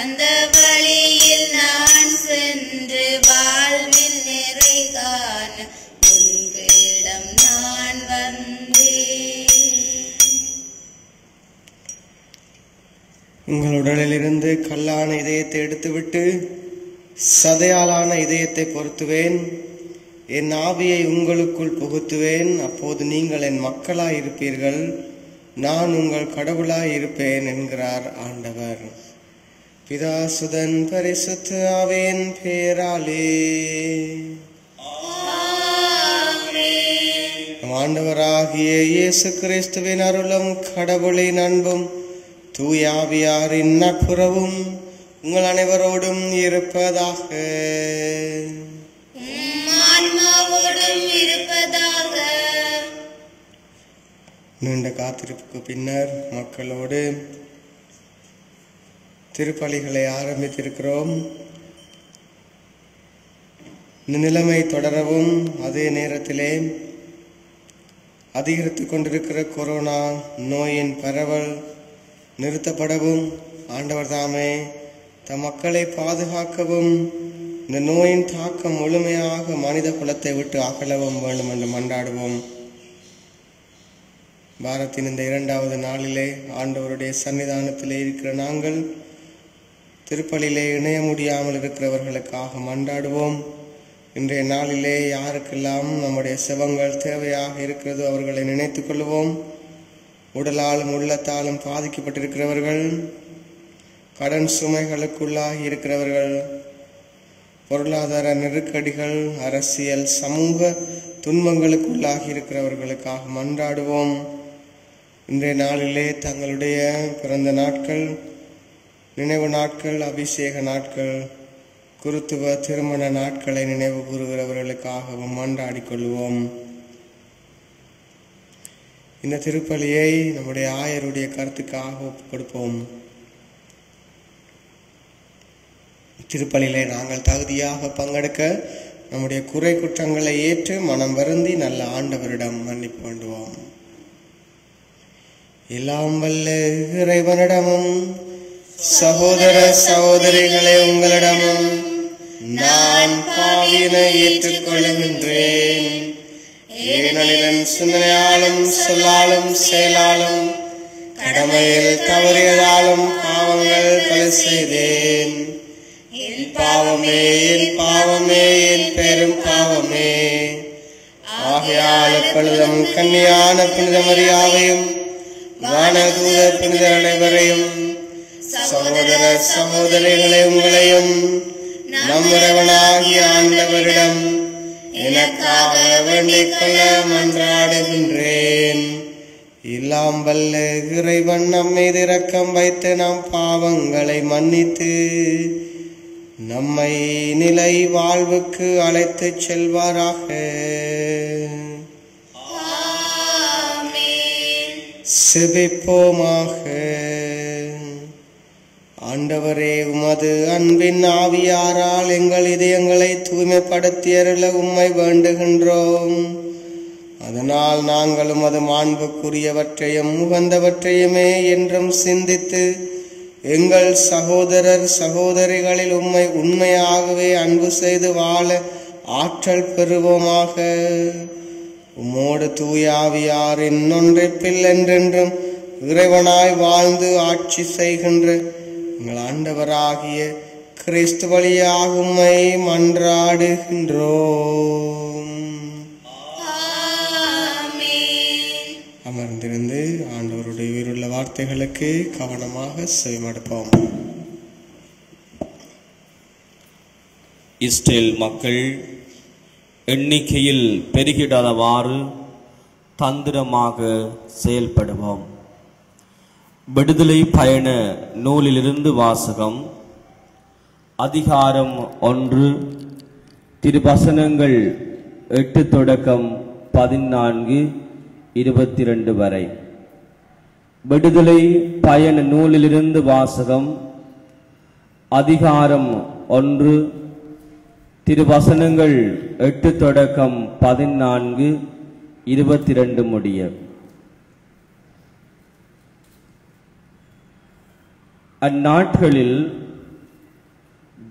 அந்த வழியில் நான் சென்று வாழ்வில் நிறை காண உன்பிடம் நான் வந்தேன் உங்கள் உடலிலிருந்து கல்லான இதயத்தை எடுத்துவிட்டு சதையாலான இதயத்தை பொருத்துவேன் என் ஆவியை உங்களுக்குள் புகுத்துவேன் அப்போது நீங்கள் என் மக்களாய் இருப்பீர்கள் நான் உங்கள் கடவுளாய் இருப்பேன் என்கிறார் ஆண்டவர் பிதாசுதன் பரிசுத்த ஆவியின் பேராலே நம் ஆண்டவராகிய இயேசு கிறிஸ்துவின் அருளும் கடவுளின் அன்பும் தூயாவியாரின் நட்புறவும் உங்கள் அனைவரோடும் இருப்பதாக உம் ஆன்மாவோடும் இருப்பதாக நீண்ட காத்திருப்புக்கு பின்னர் மக்களோடு திருப்பலிகளை ஆரம்பித்திருக்கிறோம் இந்த நிலைமை தொடரவும் அதே நேரத்திலே அதிகரித்து கொண்டிருக்கிற கொரோனா நோயின் பரவல் நிறுத்தப்படவும் ஆண்டவர் தாமே தம் மக்களை பாதுகாக்கவும் இந்த நோயின் தாக்கம் முழுமையாக மனித குலத்தை விட்டு அகலவும் வேண்டும் என்று மன்றாடுவோம் பாரத்தின் இந்த இரண்டாவது நாளிலே ஆண்டவருடைய சன்னிதானத்திலே இருக்கிற நாங்கள் திருப்பலிலே இணைய முடியாமல் இருக்கிறவர்களுக்காக மன்றாடுவோம் இன்றைய நாளிலே யாருக்கெல்லாம் நம்முடைய செவங்கள் தேவையாக இருக்கிறதோ அவர்களை நினைத்துக் கொள்வோம் உடலாலும் உள்ளத்தாலும் பாதிக்கப்பட்டிருக்கிறவர்கள் கடன் சுமைகளுக்குள்ளாகி இருக்கிறவர்கள் பொருளாதார நெருக்கடிகள் அரசியல் சமூக துன்பங்களுக்குள்ளாகி இருக்கிறவர்களுக்காக மன்றாடுவோம் இன்றைய நாளிலே தங்களுடைய பிறந்த நாட்கள் நினைவு நாட்கள் அபிஷேக நாட்கள் குருத்துவ திருமண நாட்களை நினைவு கூறுகிறவர்களுக்காகவும் மன்றாடிக் கொள்வோம் இந்த திருப்பலியை நம்முடைய ஆயருடைய கருத்துக்காக ஒப்புக் கொடுப்போம் திருப்பலியிலே நாங்கள் தகுதியாக பங்கெடுக்க நம்முடைய குறை குற்றங்களை ஏற்று மனம் வருந்தி நல்ல ஆண்டவரிடம் மன்னிப்பு வேண்டுவோம் எல்லாம் வல்ல இறைவனிடமும் சகோதர சகோதரிகளே உங்களிடமும் நான் பாவியனை ஏற்றுக்கொள்கின்றேன் ஏனெனில் சிந்தனையாலும் சொல்லாலும் செயலாலும் கடமையில் தவறியதாலும் பாவங்கள் பல செய்தேன் என் பாவமே என் பாவமே என் பெரும் பாவமே ஆகையால் எப்பொழுதும் கன்னியான புனித மரியாவையும் வானதூத புனிதர் அனைவரையும் சகோதர சகோதரிகளை உங்களையும் நம் இறைவனாகிய ஆண்டவரிடம் எனக்காக வேண்டிக் கொள்ள மன்றாடுகின்றேன் எல்லாம் வல்ல இறைவன் நம் மீது இரக்கம் வைத்து நம் பாவங்களை மன்னித்து நம்மை நிலை வாழ்வுக்கு அழைத்துச் செல்வாராக ஆமென் செபிப்போமாக ஆண்டவரே உமது அன்பின் ஆவியாரால் எங்கள் இதயங்களை தூய்மைப்படுத்தியருள உம்மை வேண்டுகின்றோம் அதனால் நாங்கள் உமது மாண்புக்குரியவற்றையும் உகந்தவற்றையுமே என்றும் சிந்தித்து எங்கள் சகோதரர் சகோதரிகளில் உம்மை உண்மையாகவே அன்பு செய்து வாழ ஆற்றல் பெறுவோமாக உம்மோடு தூயாவியாரின் ஒன்றைப்பில் என்றென்றும் இறைவனாய் வாழ்ந்து ஆட்சி செய்கின்ற எங்கள் ஆண்டவராகிய கிறிஸ்து வழியாக உம்மை மன்றாடுகின்றோம் ஆமென் அமர்ந்திருந்து ஆண்டவருடைய உயிருள்ள வார்த்தைகளுக்கு கவனமாக செவிமடுப்போம் இஸ்ரேல் மக்கள் எண்ணிக்கையில் பெருகிடாதவாறு தந்திரமாக செயல்படுவோம் விடுதலை பயண நூலிலிருந்து வாசகம் அதிகாரம் ஒன்று திருவசனங்கள் எட்டு தொடக்கம் பதினான்கு இருபத்தி ரெண்டு வரை விடுதலை பயண நூலிலிருந்து வாசகம் அதிகாரம் ஒன்று திருவசனங்கள் எட்டு தொடக்கம் பதினான்கு இருபத்தி ரெண்டு முடிய அந்நாட்களில்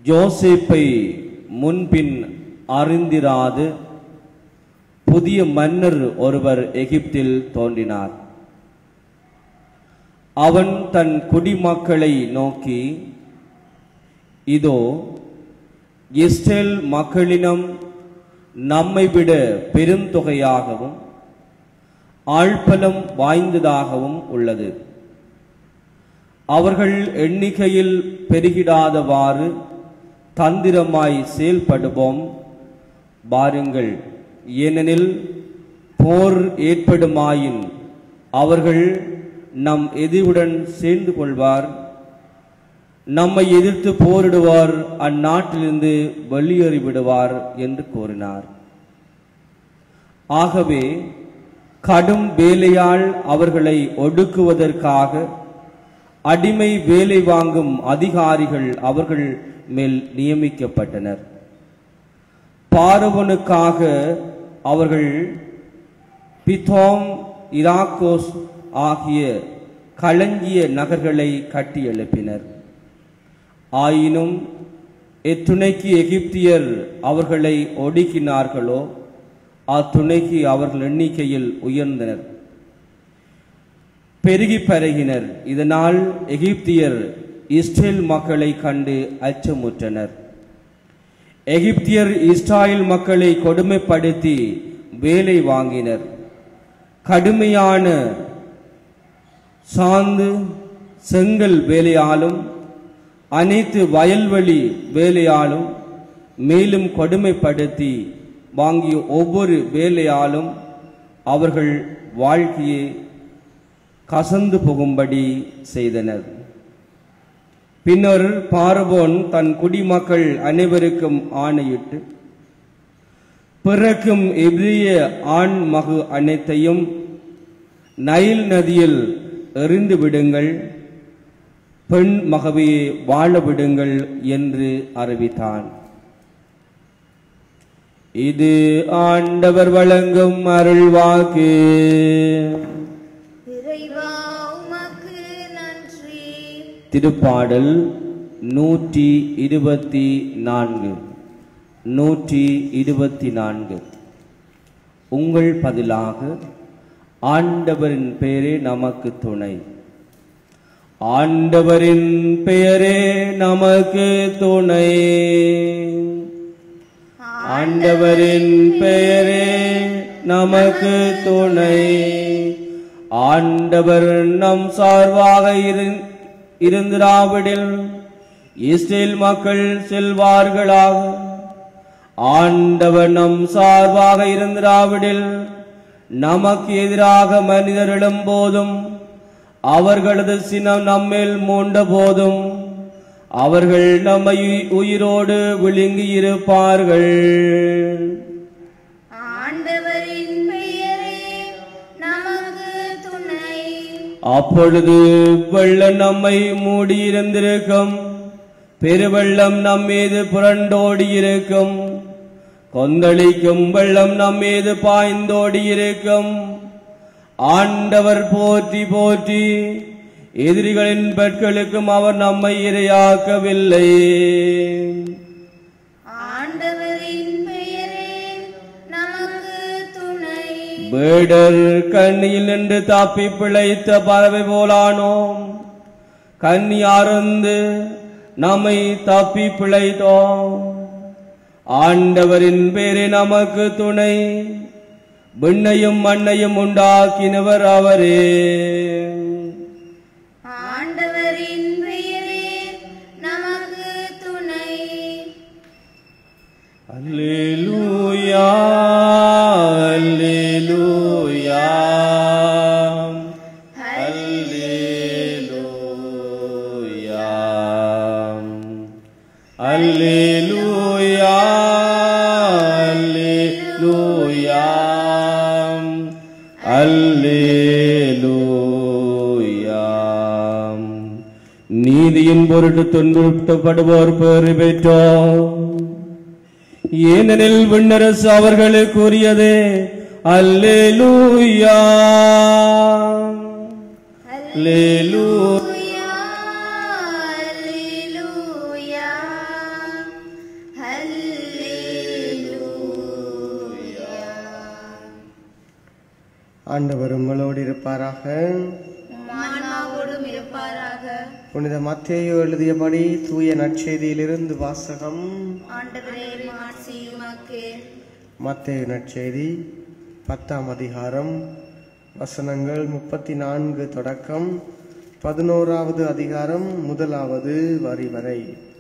யோசேப்பை முன்பின் அறிந்திராது புதிய மன்னர் ஒருவர் எகிப்தில் தோன்றினார் அவன் தன் குடிமக்களை நோக்கி இதோ இஸ்ரேல் மக்களினம் நம்மை விட பெருந்தொகையாகவும் ஆழ்பலம் வாய்ந்ததாகவும் உள்ளது அவர்கள் எண்ணிக்கையில் பெருகிடாதவாறு தந்திரமாய் செயல்படுவோம் பாருங்கள் ஏனெனில் போர் ஏற்படுமாயின் அவர்கள் நம் எதிருடன் சேர்ந்து கொள்வார் நம்மை எதிர்த்து போரிடுவார் அந்நாட்டிலிருந்து வெளியேறி விடுவார் என்று கூறினார் ஆகவே கடும் வேலையால் அவர்களை ஒடுக்குவதற்காக அடிமை வேலை வாங்கும் அதிகாரிகள் அவர்கள் மேல் நியமிக்கப்பட்டனர் பார்வனுக்காக அவர்கள் பிதோம் இராக்கோஸ் ஆகிய களஞ்சிய நகர்களை கட்டி எழுப்பினர் ஆயினும் எத்துணைக்கு எகிப்தியர் அவர்களை ஒடுக்கினார்களோ அத்துணைக்கு அவர்கள் எண்ணிக்கையில் உயர்ந்தனர் பெருகி பரகினர் இதனால் எகிப்தியர் இஸ்ரேல் மக்களை கண்டு அச்சமுற்றனர் எகிப்தியர் இஸ்ராயல் மக்களை கொடுமைப்படுத்தி வேலை வாங்கினர் கடுமையான சாந்து செங்கல் வேலையாலும் அனைத்து வயல்வெளி வேலையாலும் மேலும் கொடுமைப்படுத்தி வாங்கிய ஒவ்வொரு வேலையாலும் அவர்கள் வாழ்க்கையை கசந்து போகும்படி செய்தனர் பின்னர் பார்வோன் தன் குடிமக்கள் அனைவருக்கும் ஆணையிட்டு பிறக்கும் எபிரிய ஆண் மகு அனைத்தையும் நைல் நதியில் எறிந்து விடுங்கள் பெண் மகவையை வாழ விடுங்கள் என்று அறிவித்தான் இது ஆண்டவர் வழங்கும் அருள்வாக்கு இறைவா உமக்கு நன்றி திருப்பாடல் நூற்றி இருபத்தி நான்கு நூற்றி இருபத்தி நான்கு உங்கள் பதிலாக ஆண்டவரின் பெயரே நமக்கு துணை ஆண்டவரின் பெயரே நமக்கு துணை ஆண்டவரின் பெயரே நமக்கு துணை ஆண்டவர் நம் சார்பாக இரு- இருந்திராவிடில் இஸ்ரேல் மக்கள் செல்வார்களாக ஆண்டவர் நம் சார்பாக இருந்திராவிடில் நமக்கு எதிராக மனிதர் எழும்போதும் அவர்களது சினம் நம்மேல் மூண்ட போதும் அவர்கள் நம்மை உயிரோடு விழுங்கி இருப்பார்கள் ஆண்டவரின் பெயரே நமக்கு துணை அப்பொழுது வெள்ளம் நம்மை மூடியிருந்திருக்கும் பெருவெள்ளம் நம் மீது புரண்டோடி இருக்கும் கொந்தளிக்கும் வெள்ளம் நம் மீது பாய்ந்தோடி இருக்கும் ஆண்டவர் போற்றி போற்றி எதிரிகளின் பற்களுக்கும் அவர் நம்மை இரையாக்கவில்லை ஆண்டவரின் பெயரே நமக்கு துணை வேடர் கண்ணியில் நின்று தப்பி பிழைத்த பறவை போலானோம் கண்ணி அருந்து நம்மை தப்பி பிழைத்தோம் ஆண்டவரின் பேரே நமக்கு துணை விண்ணையும் மண்ணையும் உண்டாக்கினவர் அவரே ஆண்டவரின் பெயரே நமக்கு துணை அல்லேலூயா அல்லேலூயா அல்லேலூயா அல்லேலூயா அல்லேலூயா அல்லேலூயா நீதியின் பொருட்டு துன்புறுத்தப்படுவோர் பேறு பெற்றோர் ஏனெனில் விண்ணரசு அவர்களுக்கு உரியது அல்லேலூயா அல்லேலூயா அல்லேலூயா ஆண்டவர் உங்களோடு இருப்பாராக ஆன்மாவோடும் இருப்பாராக புனித மத்தேயு எழுதியபடி தூய நற்செய்தியிலிருந்து வாசகம் ஆண்டவரே மாட்சி உமக்கு மத்தேயு நற்செய்தி பத்தாம் அதிகாரம் வசனங்கள் முப்பத்தி நான்கு தொடக்கம் பதினோராவது அதிகாரம் முதலாவது வரி வரை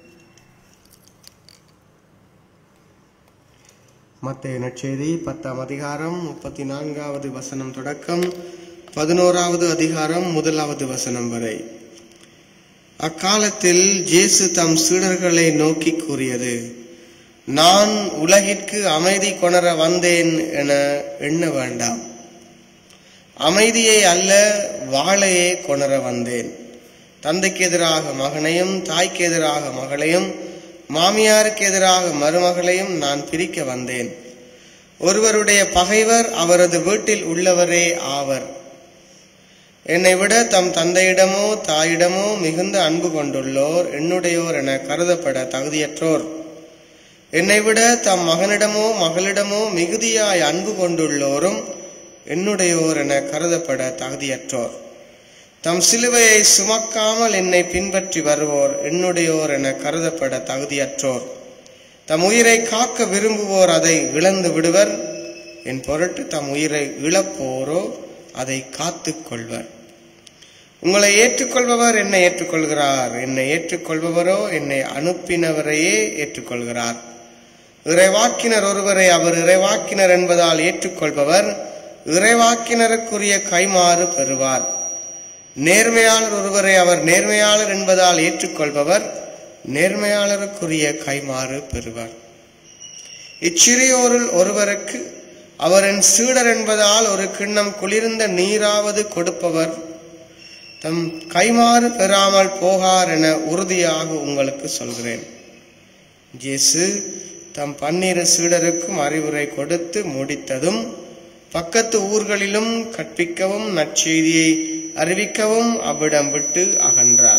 மத்தேயு நற்செய்தி பத்தாம் அதிகாரம் முப்பத்தி நான்காவது வசனம் தொடக்கம் பதினோராவது அதிகாரம் முதலாவது வசனம் வரை அக்காலத்தில் ஜேசு தம் சீடர்களை நோக்கி கூறியது நான் உலகிற்கு அமைதி கொணர வந்தேன் என எண்ண வேண்டாம் அமைதியை அல்ல வாளையே கொணர வந்தேன் தந்தைக்கு எதிராக மகனையும் தாய்க்கு எதிராக மகளையும் மாமியாருக்கு எதிராக மருமகளையும் நான் பிரிக்க வந்தேன் ஒருவருடைய பகைவர் அவரது வீட்டில் உள்ளவரே ஆவர் என்னை விட தம் தந்தையிடமோ தாயிடமோ மிகுந்த அன்பு கொண்டுள்ளோர் என்னுடையோர் என கருதப்பட தகுதியற்றோர் என்னை விட தம் மகனிடமோ மகளிடமோ மிகுதியாய் அன்பு கொண்டுள்ளோரும் என்னுடையோர் என கருதப்பட தகுதியற்றோர் தம் சிலுவையை சுமக்காமல் என்னை பின்பற்றி வருவோர் என்னுடையோர் என கருதப்பட தகுதியற்றோர் தம் உயிரை காக்க விரும்புவோர் அதை இழந்து விடுவர் என் பொருட்டு தம் உயிரை இழப்போரோ அதை காத்துக் கொள்வர் உங்களை ஏற்றுக்கொள்பவர் என்னை ஏற்றுக்கொள்கிறார் என்னை ஏற்றுக்கொள்பவரோ என்னை அனுப்பினவரையே ஏற்றுக்கொள்கிறார் இறைவாக்கினர் ஒருவரை அவர் இறைவாக்கினர் என்பதால் ஏற்றுக்கொள்பவர் இறைவாக்கினருக்குரிய கைமாறு பெறுவார் நேர்மையாளர் ஒருவரை அவர் நேர்மையாளர் என்பதால் ஏற்றுக்கொள்பவர் நேர்மையாளருக்குரிய கைமாறு பெறுவார் இச்சிறியோருள் ஒருவருக்கு அவரின் சீடர் என்பதால் ஒரு கிண்ணம் குளிர்ந்த நீராவது கொடுப்பவர் தம் கைமாறு பெறாமல் போகார் என உறுதியாக உங்களுக்கு சொல்கிறேன் ஜேசு தம் பன்னிரு சீடருக்கும் அறிவுரை கொடுத்து முடித்ததும் பக்கத்து ஊர்களிலும் கற்பிக்கவும் நற்செய்தியை அறிவிக்கவும் அவ்விடம் விட்டு அகன்றார்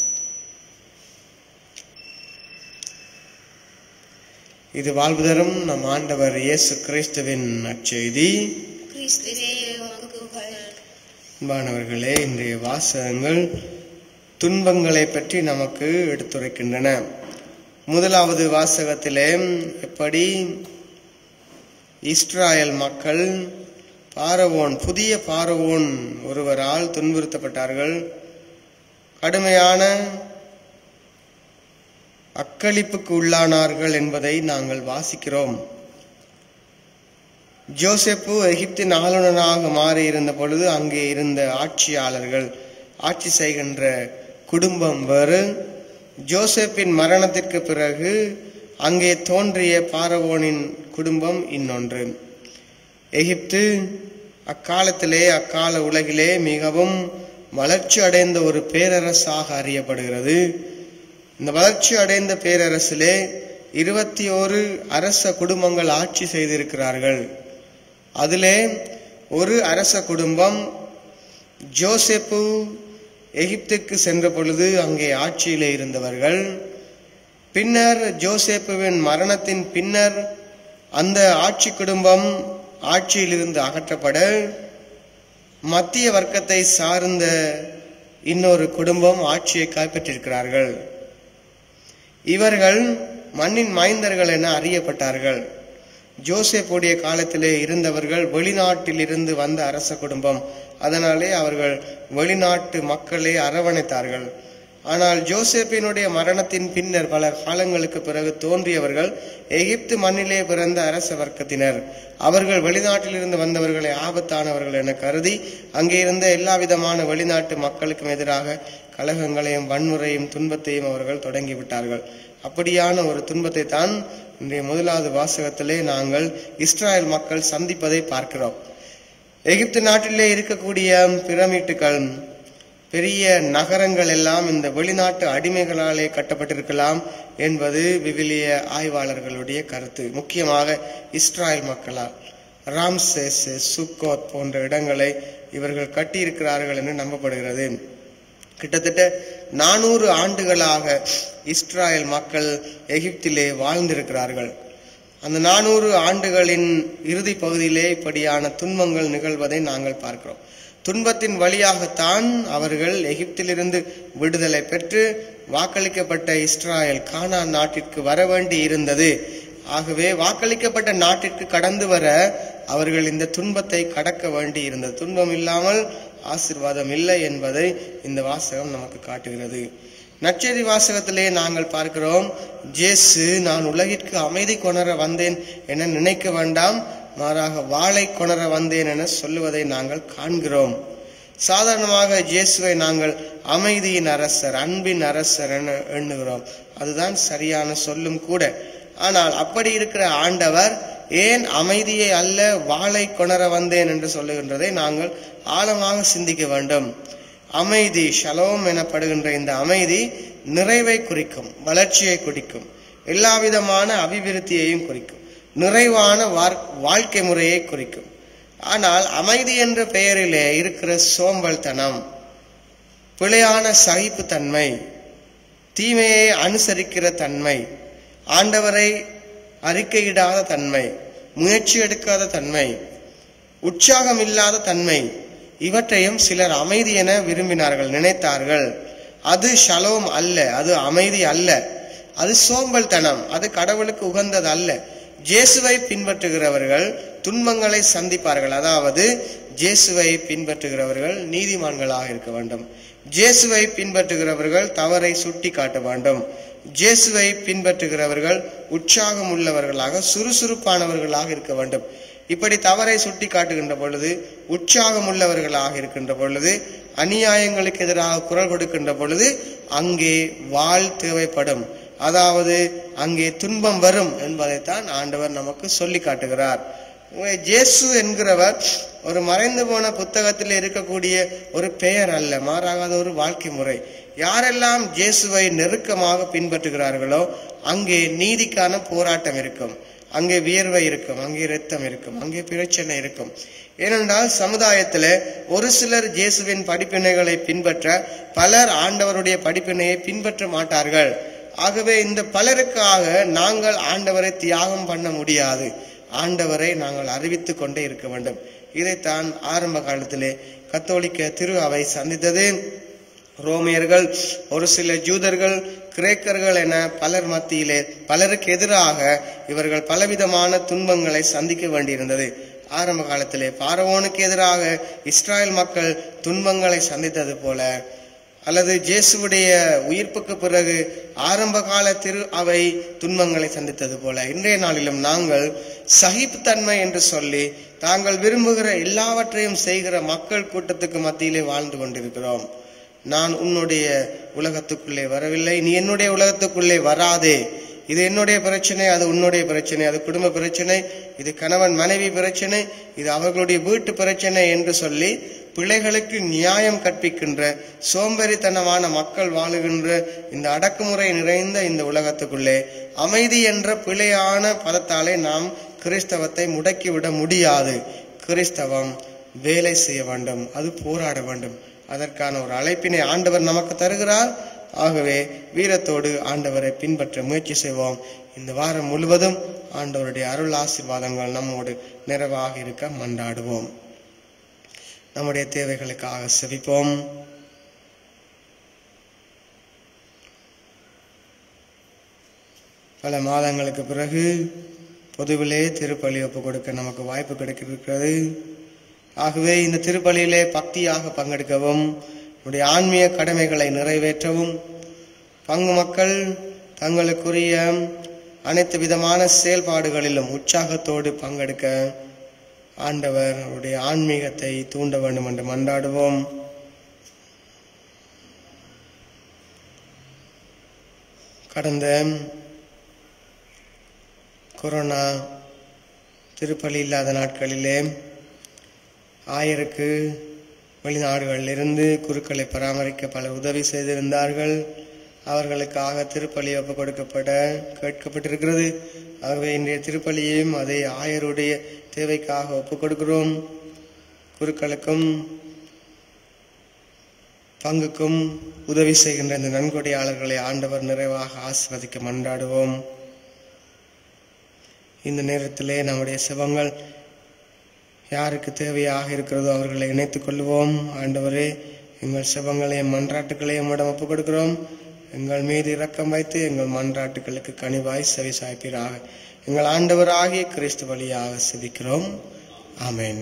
இது வாழ்வு தரும் நம் ஆண்டவர் இயேசு கிறிஸ்துவின் நற்செய்தி கிறிஸ்துவே உமக்கு புகழ் அன்பானவர்களே இன்றைய வாசகங்கள் துன்பங்களை பற்றி நமக்கு எடுத்துரைக்கின்றன முதலாவது வாசகத்திலே எப்படி இஸ்ராயல் மக்கள் பாரவோன் புதிய பாரவோன் ஒருவரால் துன்புறுத்தப்பட்டார்கள் கடுமையான அக்களிப்புக்கு உள்ளானார்கள் என்பதை நாங்கள் வாசிக்கிறோம் ஜோசப்பு எகிப்தின் ஆளுநராக மாறி இருந்த பொழுது அங்கே இருந்த ஆட்சியாளர்கள் ஆட்சி செய்கின்ற குடும்பம் வேறு ஜோசப்பின் மரணத்திற்கு பிறகு அங்கே தோன்றிய பாரவோனின் குடும்பம் இன்னொன்று எகிப்து அக்காலத்திலே அக்கால உலகிலே மிகவும் வளர்ச்சி அடைந்த ஒரு பேரரசாக அறியப்படுகிறது இந்த வளர்ச்சி அடைந்த பேரரசிலே இருபத்தி ஓரு அரச குடும்பங்கள் ஆட்சி செய்திருக்கிறார்கள் அதிலே ஒரு அரச குடும்பம் ஜோசப்பு எகிப்துக்கு சென்ற பொழுது அங்கே ஆட்சியிலே இருந்தவர்கள் பின்னர் ஜோசேப்புவின் மரணத்தின் பின்னர் அந்த ஆட்சி குடும்பம் ஆட்சியிலிருந்து அகற்றப்பட மத்திய வர்க்கத்தை சார்ந்த இன்னொரு குடும்பம் ஆட்சியை கைப்பற்றிருக்கிறார்கள் இவர்கள் மண்ணின் மைந்தர்கள் என அறியப்பட்டார்கள் ஜோசேப்புடைய காலத்திலே இருந்தவர்கள் வெளிநாட்டில் இருந்து வந்த அரச குடும்பம் அதனாலே அவர்கள் வெளிநாட்டு மக்களை அரவணைத்தார்கள் ஆனால் ஜோசேப்பினுடைய மரணத்தின் பின்னர் பல காலங்களுக்கு பிறகு தோன்றியவர்கள் எகிப்து மண்ணிலே பிறந்த அரச வர்க்கத்தினர் அவர்கள் வெளிநாட்டிலிருந்து வந்தவர்களை ஆபத்தானவர்கள் என கருதி அங்கே இருந்த எல்லா விதமான வெளிநாட்டு மக்களுக்கும் எதிராக கலகங்களையும் வன்முறையும் துன்பத்தையும் அவர்கள் தொடங்கிவிட்டார்கள் அப்படியான ஒரு துன்பத்தை தான் இன்றைய முதலாவது வாசகத்திலே நாங்கள் இஸ்ராயல் மக்கள் சந்திப்பதை பார்க்கிறோம் எகிப்து நாட்டிலே இருக்கக்கூடிய பிரமிட்டுகள் பெரிய நகரங்கள் எல்லாம் இந்த வெளிநாட்டு அடிமைகளாலே கட்டப்பட்டிருக்கலாம் என்பது விவிலிய ஆய்வாளர்களுடைய கருத்து முக்கியமாக இஸ்ராயல் மக்களால் ராம்சேஸ் சுக்கோத் போன்ற இடங்களை இவர்கள் கட்டியிருக்கிறார்கள் என்று நம்பப்படுகிறது கிட்டத்தட்ட நானூறு ஆண்டுகளாக இஸ்ராயல் மக்கள் எகிப்திலே வாழ்ந்திருக்கிறார்கள் அந்த நானூறு ஆண்டுகளின் இறுதி பகுதியிலே இப்படியான துன்பங்கள் நிகழ்வதை நாங்கள் பார்க்கிறோம் துன்பத்தின் வழியாகத்தான் அவர்கள் எகிப்திலிருந்து விடுதலை பெற்று வாக்களிக்கப்பட்ட இஸ்ராயல் கானான் நாட்டிற்கு வர வேண்டி இருந்தது ஆகவே வாக்களிக்கப்பட்ட நாட்டிற்கு கடந்து வர அவர்கள் இந்த துன்பத்தை கடக்க வேண்டி இருந்தது துன்பம் இல்லாமல் ஆசிர்வாதம் இல்லை என்பதை இந்த வாசகம் நமக்கு காட்டுகிறது நற்செய்தி வாசகத்திலே நாங்கள் பார்க்கிறோம் ஜேசு நான் உலகிற்கு அமைதி கொணர வந்தேன் என நினைக்க வேண்டாம் மாறாக வாளை கொணர வந்தேன் என சொல்லுவதை நாங்கள் காண்கிறோம் சாதாரணமாக இயேசுவை நாங்கள் அமைதியின் அரசர் அன்பின் அரசர் என எண்ணுகிறோம் அதுதான் சரியான சொல்லும் கூட ஆனால் அப்படி இருக்கிற ஆண்டவர் ஏன் அமைதியை அல்ல வாளை கொணர வந்தேன் என்று சொல்லுகின்றதை நாங்கள் ஆழமாக சிந்திக்க வேண்டும் அமைதி ஷலோம் எனப்படுகின்ற இந்த அமைதி நிறைவை குறிக்கும் வளர்ச்சியை குறிக்கும் எல்லா விதமான அபிவிருத்தியையும் குறிக்கும் நிறைவான வார்- வாழ்க்கை முறையை குறிக்கும் ஆனால் அமைதி என்ற பெயரிலே இருக்கிற சோம்பல்தனம் பிழையான சகிப்புத்தன்மை தீமையை அனுசரிக்கிற தன்மை ஆண்டவரை அறிக்கையிடாத தன்மை முயற்சி எடுக்காத தன்மை உற்சாகம் இல்லாத தன்மை இவற்றையும் சிலர் அமைதி என விரும்பினார்கள் நினைத்தார்கள் அது ஷலோம் அல்ல அது அமைதி அல்ல அது சோம்பல்தனம் அது கடவுளுக்கு உகந்தது அல்ல ஜேசுவை பின்பற்றுகிறவர்கள் துன்பங்களை சந்திப்பார்கள் அதாவது ஜேசுவை பின்பற்றுகிறவர்கள் நீதிமான்களாக இருக்க வேண்டும் ஜேசுவை பின்பற்றுகிறவர்கள் தவறை சுட்டி காட்ட வேண்டும் ஜேசுவை பின்பற்றுகிறவர்கள் உற்சாகம் உள்ளவர்களாக சுறுசுறுப்பானவர்களாக இருக்க வேண்டும் இப்படி தவறை சுட்டி காட்டுகின்ற பொழுது உற்சாகம் உள்ளவர்களாக இருக்கின்ற பொழுது அநியாயங்களுக்கு எதிராக குரல் கொடுக்கின்ற பொழுது அங்கே வாழ் தேவைப்படும் அதாவது அங்கே துன்பம் வரும் என்பதைத்தான் ஆண்டவர் நமக்கு சொல்லி காட்டுகிறார் உங்களை ஜேசு என்கிறவர் ஒரு மறைந்து போன புத்தகத்தில் இருக்கக்கூடிய ஒரு பெயர் அல்ல மாறாக அது ஒரு வாழ்க்கை முறை யாரெல்லாம் ஜேசுவை நெருக்கமாக பின்பற்றுகிறார்களோ அங்கே நீதிக்கான போராட்டம் இருக்கும் அங்கே வியர்வை இருக்கும் அங்கே இரத்தம் இருக்கும் அங்கே பிரச்சனை இருக்கும் ஏனென்றால் சமுதாயத்துல ஒரு சிலர் இயேசுவின் படிப்பினைகளை பின்பற்ற பலர் ஆண்டவருடைய படிப்பினையை பின்பற்ற மாட்டார்கள் ஆகவே இந்த பலருக்காக நாங்கள் ஆண்டவரை தியாகம் பண்ண முடியாது ஆண்டவரை நாங்கள் அறிவித்துக் கொண்டே இருக்க வேண்டும் இதைத்தான் ஆரம்ப காலத்திலே கத்தோலிக்க திரு அவை சந்தித்தது ரோமியர்கள் ஒரு சில ஜூதர்கள் கிரேக்கர்கள் என பலர் மத்தியிலே பலருக்கு எதிராக இவர்கள் பலவிதமான துன்பங்களை சந்திக்க வேண்டியிருந்தது ஆரம்ப காலத்திலே பாரவோனுக்கு எதிராக இஸ்ராயல் மக்கள் துன்பங்களை சந்தித்தது போல அல்லது ஜேசுவுடைய உயிர்ப்புக்கு பிறகு ஆரம்ப கால திரு அவை துன்பங்களை சந்தித்தது போல இன்றைய நாளிலும் நாங்கள் சகிப்புத்தன்மை என்று சொல்லி தாங்கள் விரும்புகிற எல்லாவற்றையும் செய்கிற மக்கள் கூட்டத்துக்கு மத்தியிலே வாழ்ந்து கொண்டிருக்கிறோம் நான் உன்னுடைய உலகத்துக்குள்ளே வரவில்லை நீ என்னுடைய உலகத்துக்குள்ளே வராதே இது என்னுடைய பிரச்சனை அது உன்னுடைய பிரச்சனை அது குடும்ப பிரச்சனை இது கணவன் மனைவி பிரச்சனை இது அவர்களுடைய வீட்டு பிரச்சனை என்று சொல்லி பிள்ளைகளுக்கு நியாயம் கற்பிக்கின்ற சோம்பேறித்தனமான மக்கள் வாழுகின்ற இந்த அடக்குமுறை நிறைந்த இந்த உலகத்துக்குள்ளே அமைதி என்ற பிழையான பதத்தாலே நாம் கிறிஸ்தவத்தை முடக்கிவிட முடியாது கிறிஸ்தவம் வேலை செய்ய வேண்டும் அது போராட வேண்டும் அதற்கான ஒரு அழைப்பினை ஆண்டவர் நமக்கு தருகிறார் ஆகவே வீரத்தோடு ஆண்டவரை பின்பற்ற முயற்சி செய்வோம் இந்த வாரம் முழுவதும் ஆண்டவருடைய அருள் ஆசீர்வாதங்கள் நம்மோடு நிறைவாக இருக்க மன்றாடுவோம் நம்முடைய தேவைகளுக்காக செவிப்போம் பல மாதங்களுக்கு பிறகு பொதுவிலே திருப்பலி ஒப்பு கொடுக்க நமக்கு வாய்ப்பு கிடைக்கிறது ஆகவே இந்த திருப்பலியிலே பக்தியாக பங்கெடுக்கவும் நம்முடைய ஆன்மீக கடமைகளை நிறைவேற்றவும் பங்கு மக்கள் தங்களுக்குரிய அனைத்து விதமான செயல்பாடுகளிலும் உற்சாகத்தோடு பங்கெடுக்க ஆண்டவர் அவருடைய ஆன்மீகத்தை தூண்ட வேண்டும் என்று மன்றாடுவோம் கடந்த கொரோனா திருப்பலி இல்லாத நாட்களிலே ஆயருக்கு வெளிநாடுகளிலிருந்து குருக்களை பராமரிக்க பலர் உதவி செய்திருந்தார்கள் அவர்களுக்காக திருப்பலி ஒப்பு கொடுக்கப்பட கேட்கப்பட்டிருக்கிறது ஆகவே இன்றைய திருப்பலியையும் அதை ஆயருடைய தேவைக்காக ஒப்பு கொடுக்கிறோம் குருக்களுக்கும் பங்குக்கும் உதவி செய்கின்ற இந்த நன்கொடையாளர்களை ஆண்டவர் நிறைவாக ஆசிர்வதிக்க மன்றாடுவோம் இந்த நேரத்திலே நம்முடைய செபங்கள் யாருக்கு தேவையாக இருக்கிறதோ அவர்களை இணைத்துக் கொள்வோம் ஆண்டவரே எங்கள் செபங்களையும் மன்றாட்டுகளையும் உம்மிடம் ஒப்புக் கொடுக்கிறோம் எங்கள் மீது இரக்கம் வைத்து எங்கள் மன்றாட்டுகளுக்கு கனிவாய் செவி சாய்ப்பீராக எங்கள் ஆண்டவராகிய கிறிஸ்து வழியாக செபிக்கிறோம் ஆமென்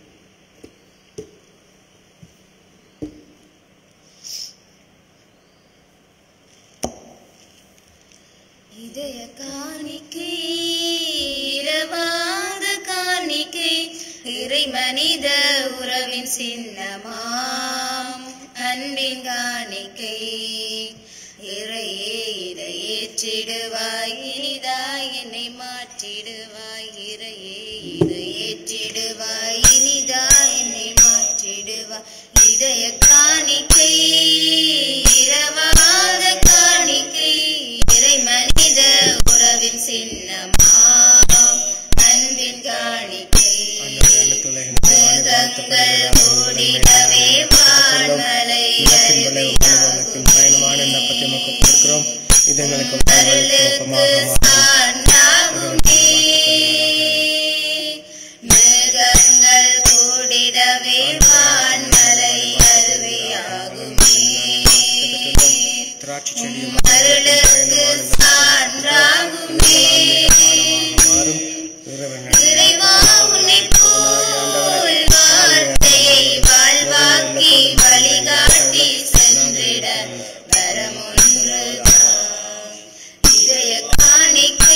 இதய காணிக்கை இரவாத காணிக்கை இறை மனித உறவின் சின்னமாம் அன்பின் காணிக்கை இறையே இதை ஏற்றிடுவாய் இனிதாய் என்னை மாற்றிடுவாய் இறையே இதை ஏற்றிடுவாய் இனிதாய் என்னை மாற்றிடுவாய் இதய காணிக்கை இரவாத காணிக்கை இறை மனித உறவின் சின்னமாம் அன்பின் காணிக்கை ஆண்டவரே, அனைத்துலகின் மேகங்கள் மூடிடவே வான்மலை இலக்கின் பயணமான இந்த அப்பத்தை மக்கள் கொடுக்கிறோம் இது எங்களுக்கு வாழ்வழிக்கும் அருளுக்கு அப்பமாக மாறும். சான்றாகுமே. மேகங்கள் கூடிடவே வான்மலை அருவியாகுமே. திராட்சை செடியும் அருளுக்கு சான்றாகுமே. மாறும் இறைவன் இறைவா உன்னை போல் வார்த்தையை வாழ்வாக்கி வழிகாட்டி சென்றிட வரமொன்றுதான். இதய காணிக்கை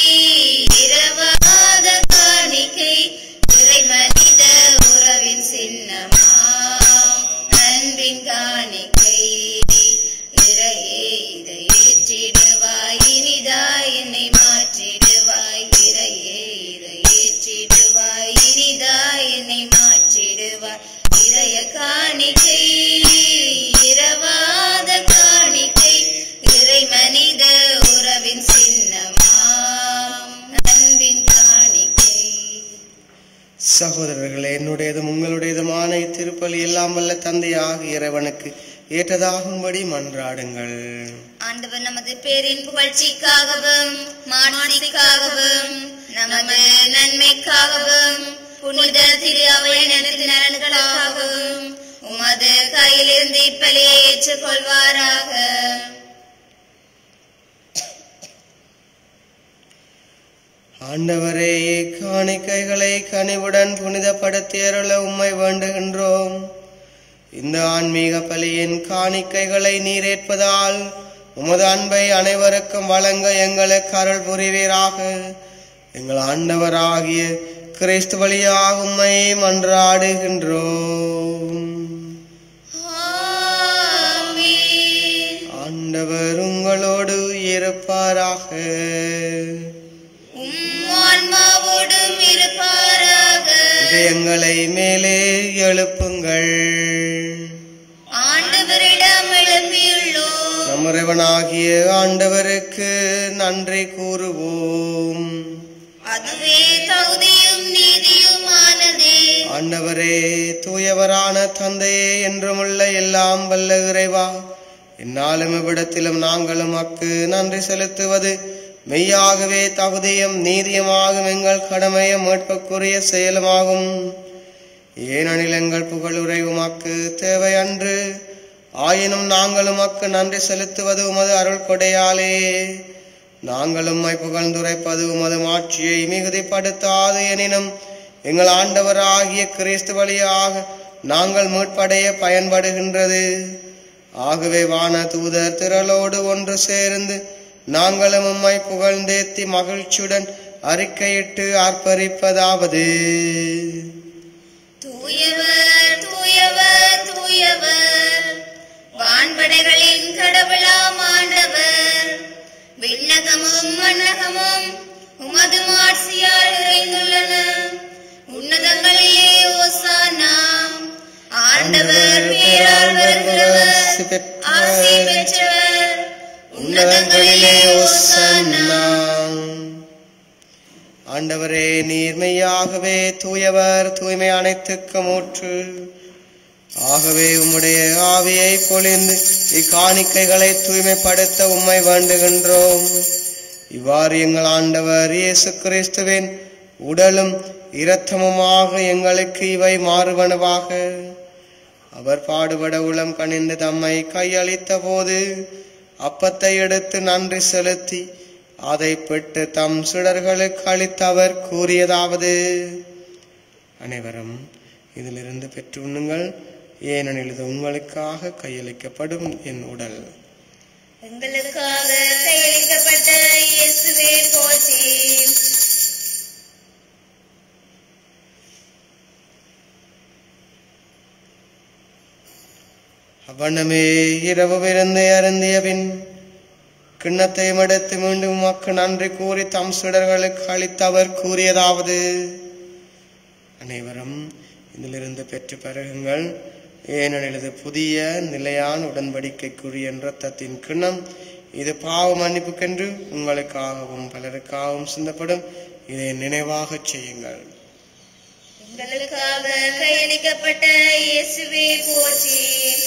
இரவாத காணிக்கை இறை மனித உறவின் சின்னமாம் அன்பின் காணிக்கை இறையே இதை ஏற்றிடுவாய் இனிதாய் என்னை மாற்றிடுவாய் இறையே இதை ஏற்றிடுவாய் இனிதாய் என்னை மாற்றிடுவாய் இதய காணிக்கை இரவாத காணிக்கை இறை மனித உறவின் சின்னமாம் அன்பின் காணிக்கை சகோதரர்களே என்னுடையதும் உங்களுடையதுமான இத்திருப்பலி எல்லாம் வல்ல தந்தையாக இறைவனுக்கு ஏற்றதாகும்படி மன்றாடுங்கள் ஆண்டவர் நமது பேரின் புகழ்ச்சிக்காகவும் மானசிக்காகவும் நமது நன்மைக்காகவும் புனித திரு அவையினது நலன்களுக்காகவும் உமது கையிலிருந்து இப்பலியை ஏற்றுக்கொள்வாராக ஆண்டவரே காணிக்கைகளை கனிவுடன் புனிதப்படுத்தியருள உம்மை வேண்டுகின்றோம் இந்த ஆன்மீக பலியின் காணிக்கைகளை நீரேற்பதால் உமது அன்பை அனைவருக்கும் வழங்க எங்களுக்கு அருள் புரிவீராக எங்கள் ஆண்டவராகிய கிறிஸ்து வழியாக உம்மை மன்றாடுகின்றோம் ஆமென். ஆண்டவர் உங்களோடு இருப்பாராக உம் ஆன்மாவோடும் இருப்பாராக இதயங்களை மேலே எழுப்புங்கள் ஆண்டவரிடம் எழுப்பியுள்ளோம் நம் இறைவனாகிய ஆண்டவருக்கு நன்றி கூறுவோம் அதுவே தகுதியும் நீதியுமானதே ஆண்டவரே தூயவரான தந்தையே என்றுமுள்ள எல்லாம் வல்ல இறைவா இந்நாளும் இவ்விடத்திலும் நாங்களும் அக்கு நன்றி செலுத்துவது மெய்யாகவே தகுதியும் நீதியுமாகும் எங்கள் கடமையும் மீட்புக்குரிய செயலுமாகும் ஏனெனில் எங்கள் புகழுரை உமக்கு தேவை அன்று ஆயினும் நாங்களும் அக்கு நன்றி செலுத்துவது உமது அருள் கொடையாலே நாங்களும் உம்மை புகழ்ந்துரைப்பது உமது மாட்சியை மிகுதிப்படுத்தாது எனினும் எங்கள் ஆண்டவராகிய கிறிஸ்து வழியாக நாங்கள் மீட்படைய பயன்படுகின்றது ஆகவே வான தூதர் திரளோடு ஒன்று சேர்ந்து நாங்களும் உம்மை புகழ்ந்தேத்தி மகிழ்ச்சியுடன் அறிக்கையிட்டு ஆர்ப்பரிப்பதாவது தூயவர் தூயவர் தூயவர் வான்படைகளின் கடவுளாம் ஆண்டவர் விண்ணகமும் மன்னகமும் உமது மாட்சியால் நிறைந்துள்ளன உன்னதங்களிலே ஓசானா ஆண்டவர் பேரால் வருகிறவர் ஆசி பெற்றவர் உன்னதங்களிலே ஓசன்னா ஆண்டவரே நீர்மையாகவே தூயவர் தூய்மை அனைத்துக்கும் ஊற்று ஆகவே உம்முடைய ஆவியை பொழிந்து இக்காணிக்கைகளை தூய்மைப்படுத்த உம்மை வேண்டுகின்றோம் இவ்வாறு எங்கள் ஆண்டவர் இயேசு கிறிஸ்துவின் உடலும் இரத்தமுமாக எங்களுக்கு இவை மாறுவனவாக அவர் பாடுபட உளம் கனிந்து தம்மை கையளித்த போது அப்பத்தை எடுத்து நன்றி செலுத்தி அதை பெற்று தம் சுடர்களுக்கு அளித்து அவர் கூறியதாவது அனைவரும் இதிலிருந்து பெற்று உண்ணுங்கள் ஏனெனில் இது உங்களுக்காக கையளிக்கப்படும் என் உடல் எங்களுக்காக கையளிக்கப்பட்ட இயேசுவே போற்றி அவ்வண்ணமே இரவு விருந்து அருந்திய பின் கிண்ணத்தையும் எடுத்து மீண்டும் மக்கு நன்றி கூறி தம் சுடர்களுக்கு அளித்து அவர் கூறியதாவது அனைவரும் இதிலிருந்து பெற்று பருகுங்கள் ஏனெனில் இது புதிய நிலையான உடன்படிக்கைக்குரிய இரத்தத்தின் கிண்ணம் இது பாவ மன்னிப்புக்கென்று உங்களுக்காகவும் பலருக்காகவும் சிந்தப்படும் இதை நினைவாகச் செய்யுங்கள் எங்களுக்காக கையளிக்கப்பட்ட இயேசுவே போற்றி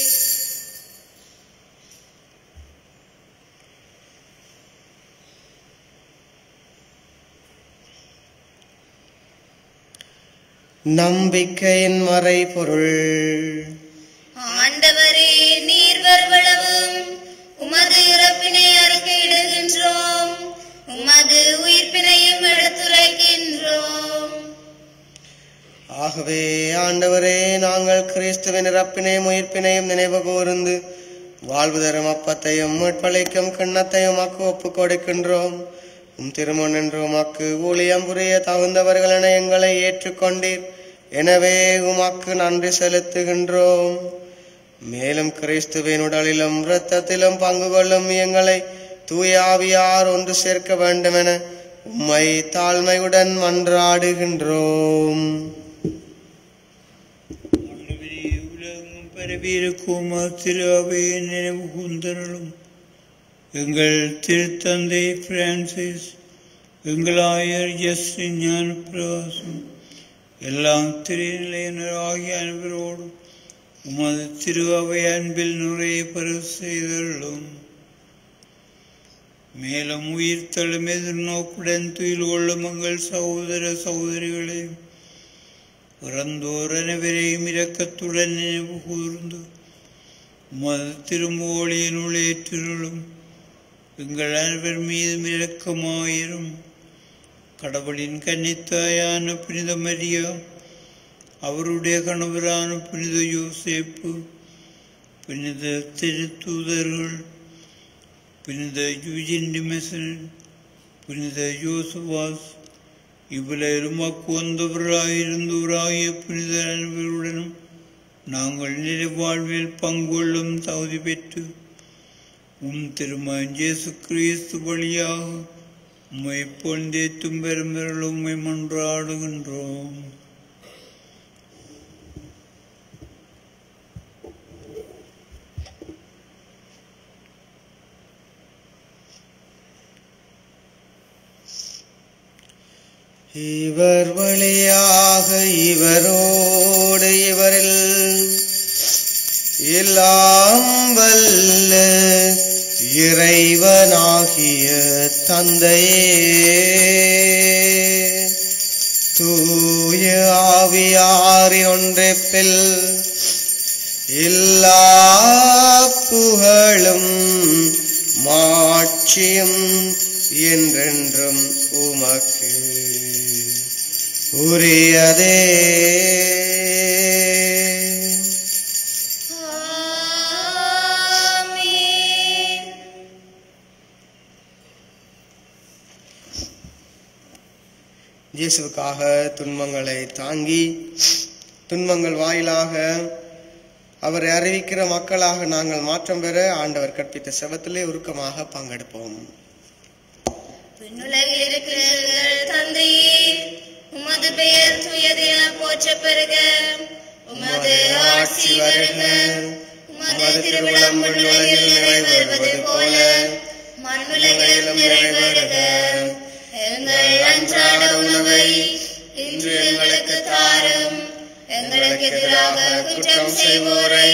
நம்பிக்கையின் மறைபொருள் ஆண்டவரே நீர் வருவளவும் உமது இறப்பினை அறிக்கையிடுகின்றோம் உமது உயிர்ப்பினையும் எடுத்துரைக்கின்றோம் ஆகவே ஆண்டவரே நாங்கள் கிறிஸ்துவின் இறப்பினையும் உயிர்ப்பினையும் நினைவு கூர்ந்து வாழ்வு தரும் அப்பத்தையும் மீட்பளிக்கும் கிண்ணத்தையும் உமக்கு ஒப்புக் கொடுக்கின்றோம் உம் திருமண் என்று உமக்கு ஊழியம் புரிய தகுந்தவர்கள் என எங்களை ஏற்றுக்கொண்டீர் எனவே உமக்கு நன்றி செலுத்துகின்றோம் மேலும் கிறிஸ்துவின் உடலிலும் இரத்தத்திலும் பங்கு கொள்ளும் எங்களை தூய ஆவியார் ஒன்று சேர்க்க வேண்டுமென உம்மை தாழ்மையுடன் மன்றாடுகின்றோம் ஆண்டவரே, உலகெங்கும் பரவியிருக்கும் திரு அவையை நினைவு கூர்ந்தருளும் எங்கள் திருத்தந்தை பிரான்சிஸ் எங்கள் ஆயர் எஸ் ஞான பிரகாசம் எல்லாம் திருநிலையினர் ஆகிய அனைவரோடும் உமது திரு அவை அன்பில் நுரைய பெற செய்தருளும் மேலும் உயிர் தழும் எதிர்நோக்குடன் துயில் கொள்ளும் எங்கள் சகோதர சகோதரிகளையும் இறந்தோர் அனைவரையும் இரக்கத்துடன் நினைவு கூர்ந்து உமது திருமோழியினுள் ஏற்றிருளும் எங்கள் அனைவர் மீதும் இரக்கமாயிரும் கடவுளின் கன்னித்தாயான புனித மரியா அவருடைய கணவரான புனித யோசேப்பு புனித திருத்தூதர்கள் புனித யூஜின் டிமெசன் புனித யோசுவாஸ் இவ்வுலகிலும் வந்தவர்களாயிருந்தவராகிய புனித அனைவருடனும் நாங்கள் நிறைவாழ்வில் பங்கொள்ளும் தகுதி பெற்று உம் திருமகன் இயேசு கிறிஸ்து வழியாக உம்மை பொழுந்தேற்றும் பெரும்பெருள் உம்மை மன்றாடுகின்றோம் இவர் வழியாக இவரோடு இவரில் எல்லாம் வல்ல இறைவனாகிய தந்தையே தூய ஆவியாரின் ஒன்றிப்பில் எல்லா புகழும் மாட்சியும் என்றென்றும் உமக்கு உரியதே ஆமென் இயேசுவுக்காக துன்பங்களை தாங்கி துன்பங்கள் வாயிலாக அவரை அறிவிக்கிற மக்களாக நாங்கள் மாற்றம் பெற ஆண்டவர் கற்பித்த செபத்திலே உருக்கமாக பங்கெடுப்போம் விண்ணுலகில் இருக்கிறீர்கள் தந்தையே உமது பெயர் தூயது என போற்றப் பெறுக உமது ஆட்சி வருக உமது திருவிழம் விண்ணுலகில் நிறைவேறுவது போல மண்ணுலகிலும் நிறைவேறுக எங்கள் அன்றாட உணவை இன்று எங்களுக்கு தாரும் எங்களுக்கு எதிராக குற்றம் செய்வோரை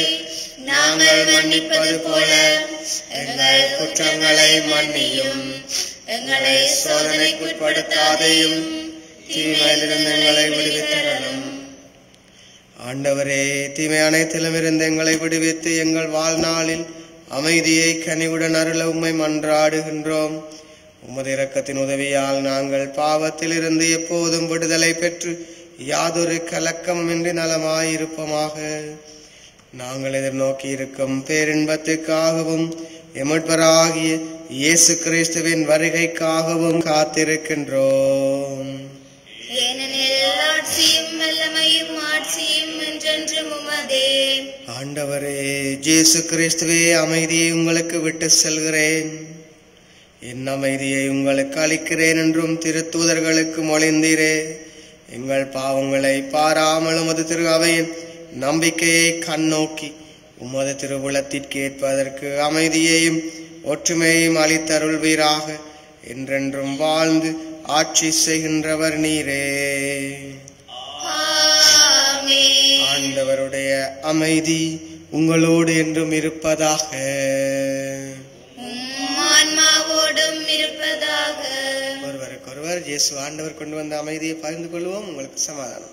நாங்கள் மன்னிப்பது போல எங்கள் குற்றங்களை மன்னியும் எங்களை சோதனைக்குட்படுத்தாதையும் தீமையிலிருந்து எங்களை விடுவித்தரலும் ஆண்டவரே தீமை அனைத்திலும் இருந்து எங்களை விடுவித்து எங்கள் வாழ்நாளில் அமைதியை கனிவுடன் அருள உம்மை மன்றாடுகின்றோம் உமது இரக்கத்தின் உதவியால் நாங்கள் பாவத்தில் இருந்து எப்போதும் விடுதலை பெற்று யாதொரு கலக்கமின்றி நலமாயிருப்போமாக நாங்கள் எதிர்நோக்கி இருக்கும் பேரின்பத்துக்காகவும் எமட்பராகிய இயேசு கிறிஸ்துவின் வருகைக்காகவும் காத்திருக்கின்றோம் ஏனெனில் ஆட்சியும் வல்லமையும் ஆட்சியும் என்றென்றும் உமதே ஆண்டவரே இயேசு கிறிஸ்துவே அமைதியை உங்களுக்கு விட்டு செல்கிறேன் என் அமைதியை உங்களுக்கு அளிக்கிறேன் என்றும் திருத்தூதர்களுக்கு மொழிந்தீரே எங்கள் பாவங்களை பாராமல் உமது திரு அவையின் நம்பிக்கையை கண்ணோக்கி உமது திருவுளத்திற்கு ஏற்பதற்கு அமைதியையும் ஒற்றுமையையும் அளித்தருள்வீராக என்றென்றும் வாழ்ந்து ஆட்சி செய்கின்றவர் நீரே ஆமென். ஆண்டவருடைய அமைதி உங்களோடு என்றும் இருப்பதாக உம் ஆன்மாவோடும் இருப்பதாக ஒருவருக்கொருவர் இயேசு ஆண்டவர் கொண்டு வந்த அமைதியை பகிர்ந்து கொள்வோம் உங்களுக்கு சமாதானம்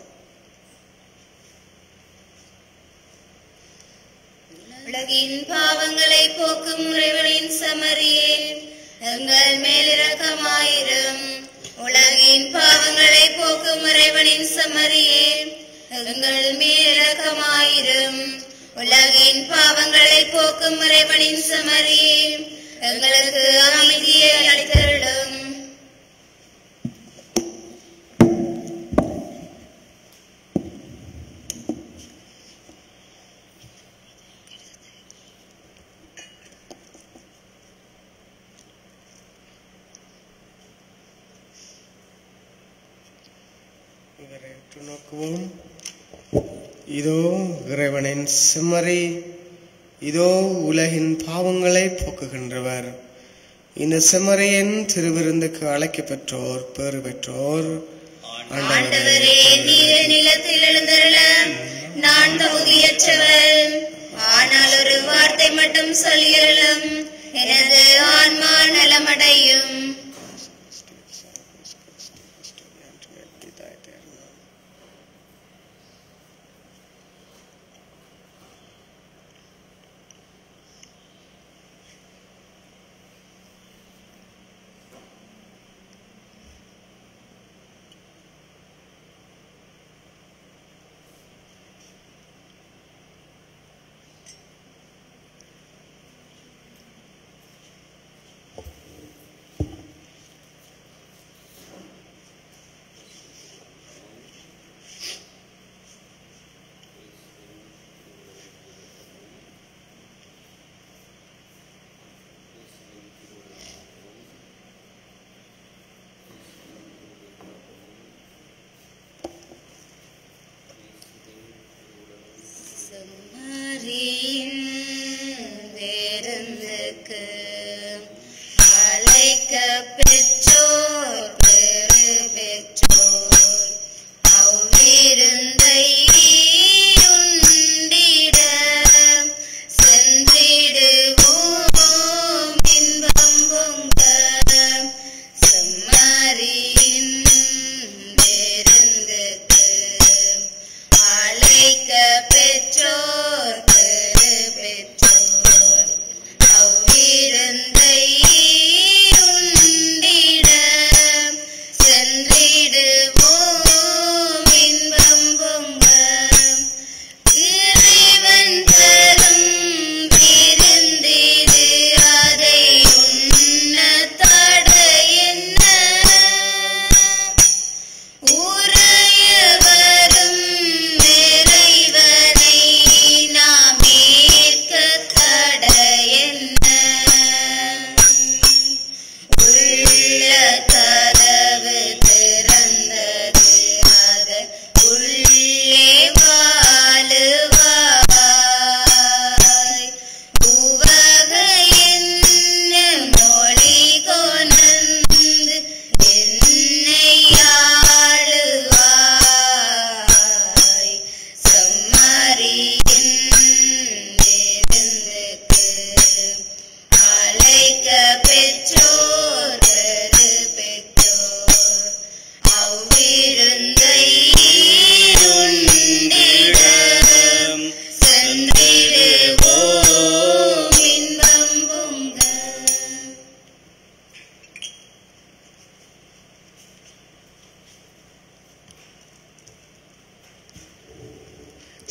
உலகின் பாவங்களை போக்கும் இறைவனின் சமரியே எங்கள் மேலிரக்கமாயிரும் உலகின் பாவங்களை போக்கும் இறைவனின் சமரியே எங்கள் மேலிரக்கமாயிரும் உலகின் பாவங்களை போக்கும் இறைவனின் சமரியே எங்களுக்கு அமைதியை அளித்தருளும் இவரை உற்று நோக்குவோம் இதோ இறைவனின் செம்மறி இதோ உலகின் பாவங்களை போக்குகின்றவர் இந்த செம்மறையின் திருவிருந்துக்கு அழைக்கப் பெற்றோர் பேறு பெற்றோர் ஆண்டவரே நீர நிலத்தில் எழுந்தருள நான் தகுதியற்றவர் ஆனால் ஒரு வார்த்தை மட்டும் சொல்லியருளும் எனது ஆன்மா நலமடையும்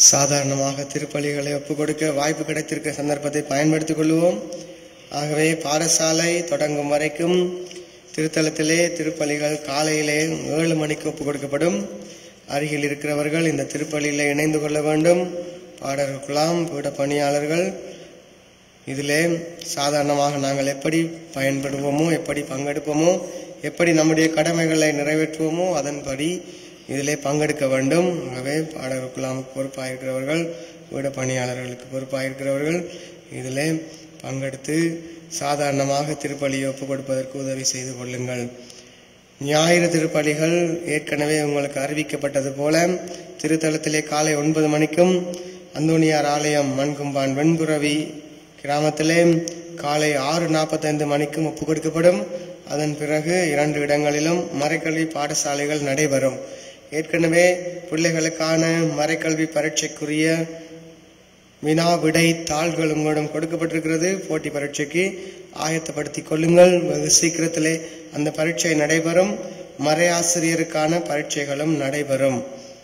சாதாரணமாக திருப்பலிகளை ஒப்புக் கொடுக்க வாய்ப்பு கிடைத்திருக்க சந்தர்ப்பத்தை பயன்படுத்திக் கொள்வோம் ஆகவே பாடசாலை தொடங்கும் வரைக்கும் திருத்தலத்திலே திருப்பலிகள் காலையிலே ஏழு மணிக்கு ஒப்புக் கொடுக்கப்படும் அருகில் இருக்கிறவர்கள் இந்த திருப்பலியிலே இணைந்து கொள்ள வேண்டும் பாடகர் குலாம் பீட பணியாளர்கள் இதிலே சாதாரணமாக நாங்கள் எப்படி பயன்படுவோமோ எப்படி பங்கெடுப்போமோ எப்படி நம்முடைய கடமைகளை நிறைவேற்றுவோமோ அதன்படி இதிலே பங்கெடுக்க வேண்டும் ஆகவே பாடகர் குலாமுக்கு பொறுப்பாயிருக்கிறவர்கள் வீட பணியாளர்களுக்கு பொறுப்பாயிருக்கிறவர்கள் இதிலே பங்கெடுத்து சாதாரணமாக திருப்பலியை ஒப்புக் கொடுப்பதற்கு உதவி செய்து கொள்ளுங்கள் ஞாயிறு திருப்பலிகள் ஏற்கனவே உங்களுக்கு அறிவிக்கப்பட்டது போல திருத்தலத்திலே காலை ஒன்பது மணிக்கும் அந்தோனியார் ஆலயம் மண்கும்பான் வெண்புறவி கிராமத்திலே காலை ஆறு நாற்பத்தைந்து மணிக்கும் ஒப்புக் கொடுக்கப்படும் அதன் பிறகு இரண்டு இடங்களிலும் மறைக்கல்வி பாடசாலைகள் நடைபெறும் ஏற்கனவே பிள்ளைகளுக்கான மறைக்கல்வி பரீட்சைக்குரிய வினா விடை தாள்கள் உங்களிடம் கொடுக்கப்பட்டிருக்கிறது போட்டி பரீட்சைக்கு ஆயத்தப்படுத்திக் கொள்ளுங்கள் வெகு சீக்கிரத்திலே அந்த பரீட்சை நடைபெறும் மறையாசிரியருக்கான பரீட்சைகளும் நடைபெறும்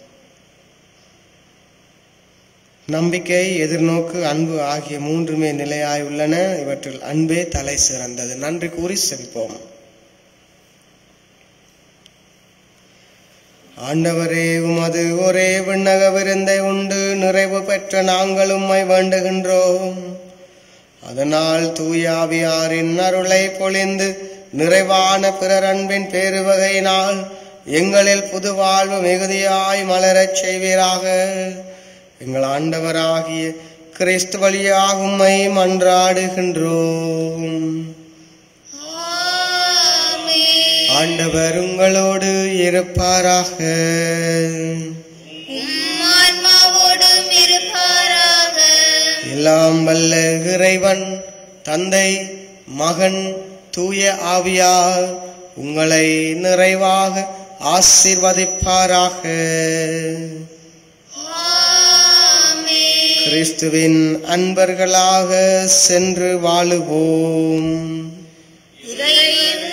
நம்பிக்கை எதிர்நோக்கு அன்பு ஆகிய மூன்றுமே நிலையாய் உள்ளன இவற்றில் அன்பே தலை சிறந்தது நன்றி கூறி செல்போம் ஆண்டவரே உமது ஒரே விண்ணக விருந்தை உண்டு நிறைவு பெற்ற நாங்கள் உம்மை வேண்டுகின்றோம் அதனால் தூயாவியாரின் அருளை பொழிந்து நிறைவான பிறர் அன்பின் பேருவகையினால் எங்களில் புது வாழ்வு மிகுதியாய் மலரச் செய்வீராக எங்கள் ஆண்டவராகிய கிறிஸ்து வழியாக உம்மை மன்றாடுகின்றோம் ஆமென். ஆண்டவர் உங்களோடு இருப்பாராக உம் ஆன்மாவோடும் இருப்பாராக எல்லாம் வல்ல இறைவன் தந்தை மகன் தூய ஆவியார் உங்களை நிறைவாக ஆசீர்வதிப்பாராக ஆமென். கிறிஸ்துவின் அன்பர்களாக சென்று வாழுவோம் இறைவன்